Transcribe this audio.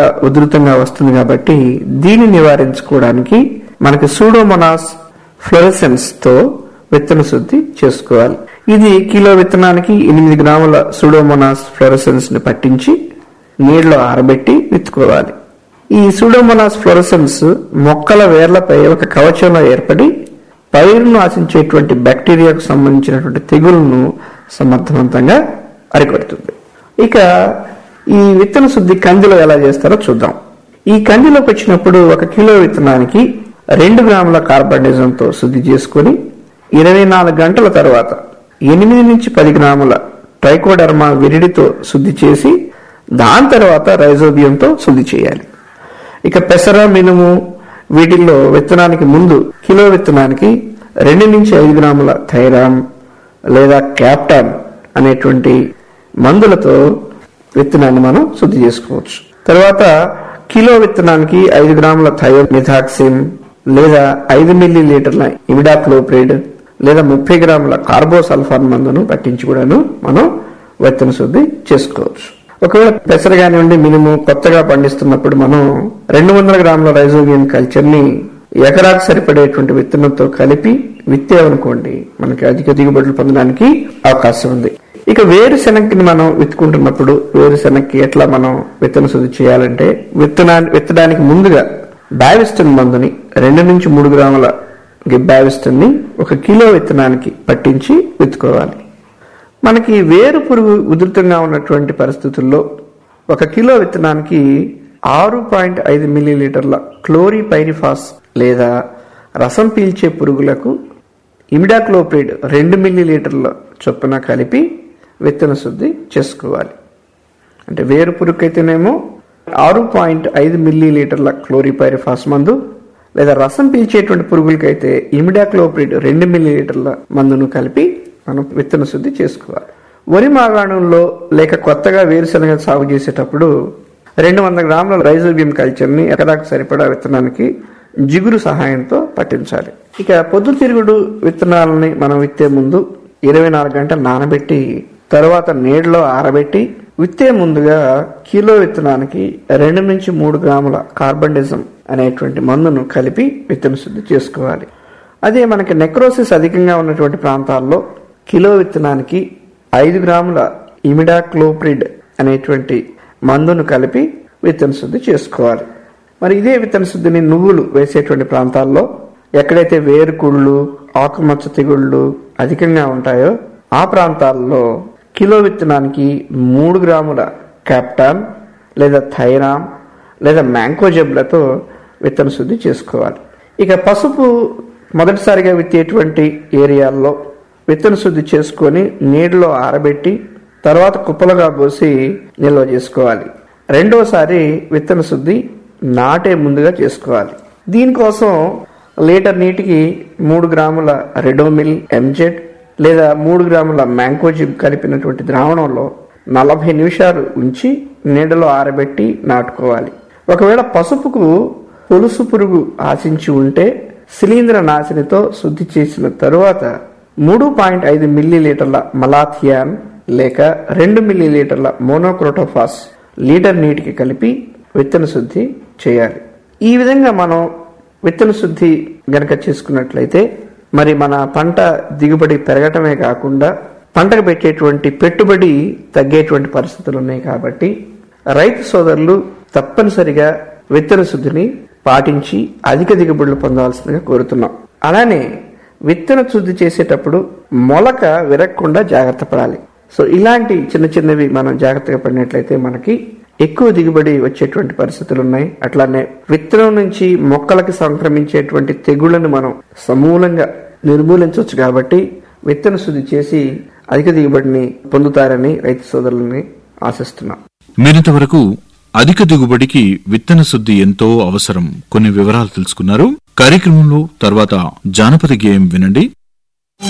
ఉధృతంగా వస్తుంది కాబట్టి దీన్ని నివారించుకోవడానికి మనకి సూడోమోనాస్ ఫ్లోరెసెన్స్ తో విత్తన శుద్ధి చేసుకోవాలి ఇది కిలో విత్తనానికి ఎనిమిది గ్రాముల సూడోమోనాస్ ఫ్లోరెసెన్స్ ని పట్టించి నీటిలో ఆరబెట్టి విత్తుకోవాలి ఈ సూడోమోనాస్ ఫ్లోరెసెన్స్ మొక్కల వేర్లపై ఒక కవచంలో ఏర్పడి పైరును ఆశించేటువంటి బ్యాక్టీరియాకు సంబంధించినటువంటి తెగులను సమర్థవంతంగా అరికడుతుంది ఇక ఈ విత్తన శుద్ధి కందిలో ఎలా చేస్తారో చూద్దాం ఈ కందిలోకి వచ్చినప్పుడు ఒక కిలో విత్తనానికి రెండు గ్రాముల కార్బనిజంతో శుద్ధి చేసుకొని ఇరవై నాలుగు గంటల తర్వాత ఎనిమిది నుంచి పది గ్రాముల ట్రైకోడర్మా విరిడితో శుద్ధి చేసి దాని తర్వాత రైజోబియంతో శుద్ధి చేయాలి ఇక పెసర మినుము వీటిల్లో విత్తనానికి ముందు కిలో విత్తనానికి రెండు నుంచి ఐదు గ్రాముల థైరామ్ లేదా క్యాప్టాన్ అనేటువంటి మందులతో విత్తనాన్ని మనం శుద్ధి చేసుకోవచ్చు తర్వాత కిలో విత్తనానికి ఐదు గ్రాముల థయోమిథాక్సిన్ లేదా ఐదు మిల్లీ లీటర్ల ఇమిడాక్లోప్రిడ్ లేదా ముప్పై గ్రాముల కార్బోసల్ఫాన్ మందును పట్టించి కూడాను మనం విత్తన శుద్ధి చేసుకోవచ్చు ఒకవేళ పెసర కానివ్వండి మినుము కొత్తగా పండిస్తున్నప్పుడు మనం రెండు వందల గ్రాముల రైజోబియం కల్చర్ ని ఎకరాకు సరిపడేటువంటి విత్తనంతో కలిపి విత్తేవనుకోండి మనకి అధిక దిగుబడులు పొందడానికి అవకాశం ఉంది ఇక వేరుశెనగని మనం విత్తుకుంటున్నప్పుడు వేరుశెనగకి ఎట్లా మనం విత్తన శుద్ధి చేయాలంటే విత్తనాన్ని విత్తడానికి ముందుగా బ్యావిస్టన్ మందుని రెండు నుంచి మూడు గ్రాముల బ్యావిస్టన్ ని ఒక కిలో విత్తనానికి పట్టించి విత్తుకోవాలి మనకి వేరు పురుగు ఉధృతంగా ఉన్నటువంటి పరిస్థితుల్లో ఒక కిలో విత్తనానికి ఆరు పాయింట్ ఐదు మిల్లీలీటర్ల క్లోరిపైరిఫాస్ లేదా రసం పీల్చే పురుగులకు ఇమిడాక్లోప్రిడ్ రెండు మిల్లీలీటర్ల చొప్పున కలిపి విత్తన శుద్ధి చేసుకోవాలి అంటే వేరు పురుగుకైతేనేమో ఆరు పాయింట్ ఐదు మిల్లీలీటర్ల క్లోరిపైరిఫాస్ మందు లేదా రసం పీల్చేటువంటి పురుగులకైతే ఇమిడాక్లోప్రిడ్ రెండు మిల్లీలీటర్ల మందును కలిపి మనం విత్తన శుద్ధి చేసుకోవాలి వరి మాగాణంలో లేక కొత్తగా వేరుశనగ సాగు చేసేటప్పుడు రెండు వందల గ్రాముల రైజోబియం కల్చర్ ని ఎకరాకు సరిపడా విత్తనానికి జిగురు సహాయంతో పట్టించాలి ఇక పొద్దుతిరుగుడు విత్తనాలని మనం విత్తే ముందు ఇరవై నాలుగు గంటలు నానబెట్టి తర్వాత నీడలో ఆరబెట్టి విత్తే ముందుగా కిలో విత్తనానికి రెండు నుంచి మూడు గ్రాముల కార్బండిజం అనేటువంటి మందును కలిపి విత్తన శుద్ధి చేసుకోవాలి అదే మనకి నెక్రోసిస్ అధికంగా ఉన్నటువంటి ప్రాంతాల్లో కిలో విత్తనానికి ఐదు గ్రాముల ఇమిడాక్లోప్రిడ్ అనేటువంటి మందును కలిపి విత్తన శుద్ధి చేసుకోవాలి మరి ఇదే విత్తన శుద్ధిని నువ్వులు వేసేటువంటి ప్రాంతాల్లో ఎక్కడైతే వేరుకుళ్ళు ఆకుమచ్చ తెగుళ్ళు అధికంగా ఉంటాయో ఆ ప్రాంతాల్లో కిలో విత్తనానికి మూడు గ్రాముల క్యాప్టాన్ లేదా థైరామ్ లేదా మ్యాంకోజెబ్లతో విత్తన శుద్ధి చేసుకోవాలి ఇక పసుపు మొదటిసారిగా విత్తేటువంటి ఏరియాల్లో విత్తన శుద్ధి చేసుకొని నీటిలో ఆరబెట్టి తర్వాత కుప్పలుగా పోసి నిల్వ చేసుకోవాలి రెండోసారి విత్తన శుద్ధి నాటే ముందుగా చేసుకోవాలి దీనికోసం లీటర్ నీటికి మూడు గ్రాముల రెడోమిల్ ఎంజెడ్ లేదా మూడు గ్రాముల మ్యాంకోజిబ్ కలిపినటువంటి ద్రావణంలో నలభై నిమిషాలు ఉంచి నీడలో ఆరబెట్టి నాటుకోవాలి ఒకవేళ పసుపుకు పొలుసు పురుగు ఆశించి ఉంటే శిలీంద్ర నాశినితో శుద్ధి చేసిన తరువాత మూడు పాయింట్ ఐదు మిల్లీలీటర్ల మలాథియాన్ లేక రెండు మిల్లీలీటర్ల మోనోక్రోటోఫాస్ లీటర్ నీటికి కలిపి విత్తన శుద్ధి చేయాలి ఈ విధంగా మనం విత్తన శుద్ధి గనక చేసుకున్నట్లయితే మరి మన పంట దిగుబడి పెరగటమే కాకుండా పంటకు పెట్టేటువంటి పెట్టుబడి తగ్గేటువంటి పరిస్థితులు ఉన్నాయి కాబట్టి రైతు సోదరులు తప్పనిసరిగా విత్తన శుద్ధిని పాటించి అధిక దిగుబడులు పొందవలసిందిగా కోరుతున్నాం అలానే విత్తన శుద్ధి చేసేటప్పుడు మొలక విరగకుండా జాగ్రత్త పడాలి సో ఇలాంటి చిన్న చిన్నవి మనం జాగ్రత్తగా పడినట్లయితే మనకి ఎక్కువ దిగుబడి వచ్చేటువంటి పరిస్థితులు ఉన్నాయి అట్లానే విత్తనం నుంచి మొక్కలకి సంక్రమించేటువంటి తెగుళ్లను మనం సమూలంగా నిర్మూలించవచ్చు కాబట్టి విత్తన శుద్ధి చేసి అధిక దిగుబడిని పొందుతారని రైతు సోదరులని ఆశిస్తున్నాం మీరింతవరకు అధిక దిగుబడికి విత్తన శుద్ధి ఎంతో అవసరం కొన్ని వివరాలు తెలుసుకున్నారు కార్యక్రమంలో తర్వాత జానపద గేయం వినండి